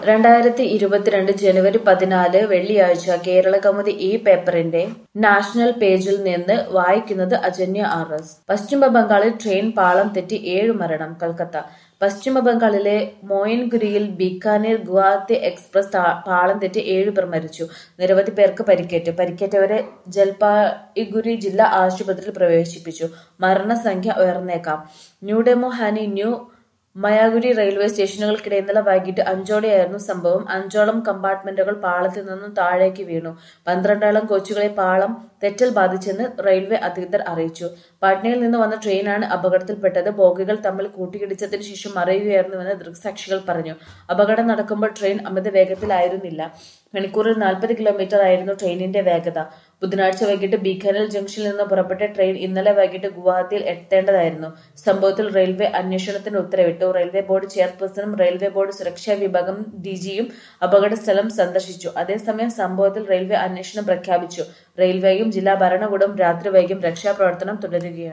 രണ്ടായിരത്തി ഇരുപത്തിരണ്ട് ജനുവരി പതിനാല് വെള്ളിയാഴ്ച കേരള കൗമുദി ഈ പേപ്പറിന്റെ നാഷണൽ പേജിൽ നിന്ന് വായിക്കുന്നത് അജന്യ ആർ എസ് പശ്ചിമ ബംഗാളിൽ ട്രെയിൻ പാളം തെറ്റി ഏഴ് മരണം കൽക്കത്ത പശ്ചിമ ബംഗാളിലെ മോയിൻഗുരിയിൽ ബീക്കാനീർ ഗുവാഹത്തി എക്സ്പ്രസ് താ- പാളം തെറ്റി ഏഴ് പേർ മരിച്ചു നിരവധി പേർക്ക് പരിക്കേറ്റു പരിക്കേറ്റവരെ ജൽപായിഗുരി ജില്ലാ ആശുപത്രിയിൽ പ്രവേശിപ്പിച്ചു മരണസംഖ്യ ഉയർന്നേക്കാം ന്യൂഡെമോ ഹാനി ന്യൂ മയാഗുരി റെയിൽവേ സ്റ്റേഷനുകൾക്കിടെ ഇന്നലെ വൈകിട്ട് അഞ്ചോടെയായിരുന്നു സംഭവം അഞ്ചോളം കമ്പാർട്ട്മെന്റുകൾ പാളത്തിൽ നിന്നും താഴേക്ക് വീണു പന്ത്രണ്ടോളം കോച്ചുകളെ പാളം തെറ്റൽ ബാധിച്ചെന്ന് റെയിൽവേ അധികൃതർ അറിയിച്ചു പാട്നയിൽ നിന്ന് വന്ന ട്രെയിനാണ് അപകടത്തിൽപ്പെട്ടത് ബോഗികൾ തമ്മിൽ കൂട്ടിയിടിച്ചതിന് ശേഷം മറയുകയായിരുന്നുവെന്ന് ദൃക്സാക്ഷികൾ പറഞ്ഞു അപകടം നടക്കുമ്പോൾ ട്രെയിൻ അമിത വേഗത്തിലായിരുന്നില്ല മണിക്കൂറിൽ നാൽപ്പത് കിലോമീറ്റർ ആയിരുന്നു ട്രെയിനിന്റെ വേഗത ബുധനാഴ്ച വൈകിട്ട് ബീക്കാനൽ ജംഗ്ഷനിൽ നിന്ന് പുറപ്പെട്ട ട്രെയിൻ ഇന്നലെ വൈകിട്ട് ഗുവാഹത്തിയിൽ എത്തേണ്ടതായിരുന്നു സംഭവത്തിൽ റെയിൽവേ അന്വേഷണത്തിന് ഉത്തരവിട്ടു റെയിൽവേ ബോർഡ് ചെയർപേഴ്സണും റെയിൽവേ ബോർഡ് സുരക്ഷാ വിഭാഗം ഡിജിയും അപകട സ്ഥലം സന്ദർശിച്ചു അതേസമയം സംഭവത്തിൽ റെയിൽവേ അന്വേഷണം പ്രഖ്യാപിച്ചു റെയിൽവേയും ജില്ലാ ഭരണകൂടവും രാത്രി വൈകിയും രക്ഷാപ്രവർത്തനം തുടരുകയാണ്